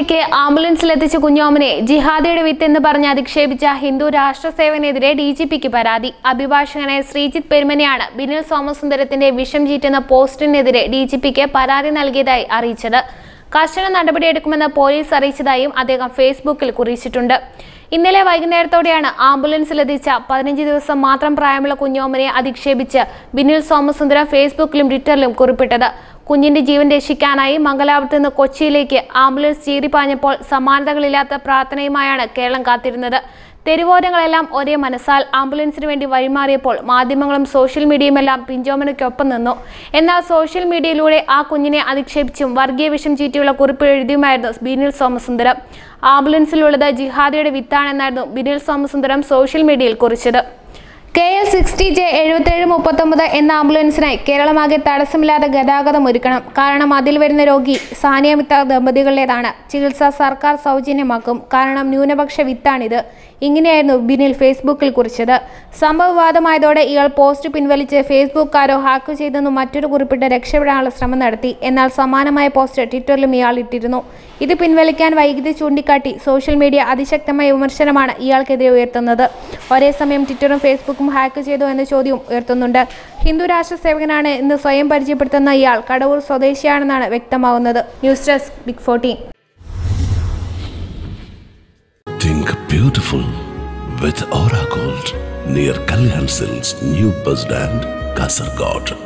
കൊച്ചിയിലേക്ക് ആംബുലൻസിലെത്തിച്ച കുഞ്ഞോമനെ ജിഹാദിയുടെ വിത്ത് എന്ന് പറഞ്ഞ് അധിക്ഷേപിച്ച ഹിന്ദു രാഷ്ട്രസേവനെതിരെ ഡി ജി പിക്ക് പരാതി അഭിഭാഷകനായ ശ്രീജിത്ത് പെരുമനെയാണ് ബിനിൽ സോമസുന്ദരത്തിന്റെ വിഷം ചീറ്റുന്ന പോസ്റ്റിനെതിരെ ഡി ജി പിക്ക് പരാതി നൽകിയതായി അറിയിച്ചത് കർശന നടപടിയെടുക്കുമെന്ന് പോലീസ് അറിയിച്ചതായും അദ്ദേഹം ഫേസ്ബുക്കിൽ കുറിച്ചിട്ടുണ്ട് ഇന്നലെ വൈകുന്നേരത്തോടെയാണ് ആംബുലൻസിലെത്തിച്ച പതിനഞ്ച് ദിവസം മാത്രം പ്രായമുള്ള കുഞ്ഞോമനെ അധിക്ഷേപിച്ച് ബിനിൽ സോമസുന്ദരം ഫേസ്ബുക്കിലും ട്വിറ്ററിലും കുറിപ്പിട്ടത് കുഞ്ഞിന്റെ ജീവൻ രക്ഷിക്കാനായി മംഗലാപുരത്ത് നിന്ന് കൊച്ചിയിലേക്ക് ആംബുലൻസ് ചീറിപ്പാഞ്ഞപ്പോൾ സമാനതകളില്ലാത്ത പ്രാർത്ഥനയുമായാണ് കേരളം കാത്തിരുന്നത് തെരുവോരങ്ങളെല്ലാം ഒരേ മനസ്സാൽ ആംബുലൻസിന് വേണ്ടി വഴിമാറിയപ്പോൾ മാധ്യമങ്ങളും സോഷ്യൽ മീഡിയയുമെല്ലാം പിഞ്ചോമനയ്ക്കൊപ്പം നിന്നു എന്നാൽ സോഷ്യൽ മീഡിയയിലൂടെ ആ കുഞ്ഞിനെ അധിക്ഷേപിച്ചും വർഗീയ വിഷം ചീറ്റിയുള്ള കുറിപ്പ് എഴുതിയുമായിരുന്നു ബിനിൽ സോമസുന്ദരം ആംബുലൻസിലുള്ളത് ജിഹാദിയുടെ വിത്താണെന്നായിരുന്നു ബിനിൽ സോമസുന്ദരം സോഷ്യൽ മീഡിയയിൽ കുറിച്ചത് കെ എൽ സിക്സ്റ്റി ജെ എഴുപത്തേഴ് മുപ്പത്തൊമ്പത് എന്ന ആംബുലൻസിനായി കേരളമാകെ തടസ്സമില്ലാതെ ഗതാഗതം ഒരുക്കണം കാരണം അതിൽ വരുന്ന രോഗി സാനിയ മിത്ത ദമ്പതികളുടേതാണ് ചികിത്സ സർക്കാർ സൗജന്യമാക്കും കാരണം ന്യൂനപക്ഷ വിത്താണിത് ഇങ്ങനെയായിരുന്നു ബിനിൽ ഫേസ്ബുക്കിൽ കുറിച്ചത് സംഭവ വിവാദമായതോടെ ഇയാൾ പോസ്റ്റ് പിൻവലിച്ച് ഫേസ്ബുക്കാരോ ഹാക്ക് ചെയ്തെന്നും മറ്റൊരു കുറിപ്പിട്ട് രക്ഷപ്പെടാനുള്ള ശ്രമം നടത്തി എന്നാൽ സമാനമായ പോസ്റ്റ് ട്വിറ്ററിലും ഇയാൾ ഇട്ടിരുന്നു ഇത് പിൻവലിക്കാൻ വൈകിട്ട് ചൂണ്ടിക്കാട്ടി സോഷ്യൽ മീഡിയ അതിശക്തമായ വിമർശനമാണ് ഇയാൾക്കെതിരെ ഉയർത്തുന്നത് ഒരേ സമയം ട്വിറ്ററും ഫേസ്ബുക്കും ഹാക്ക് ചെയ്തു എന്ന ചോദ്യവും ഉയർത്തുന്നുണ്ട് ഹിന്ദു രാഷ്ട്ര സേവകനാണ് എന്ന് സ്വയം പരിചയപ്പെടുത്തുന്ന ഇയാൾ കടവൂർ സ്വദേശിയാണെന്നാണ് വ്യക്തമാവുന്നത് news desk big fourteen Think beautiful with Aura Gold near Kalyan Silks, New Bus Stand, Kasargod.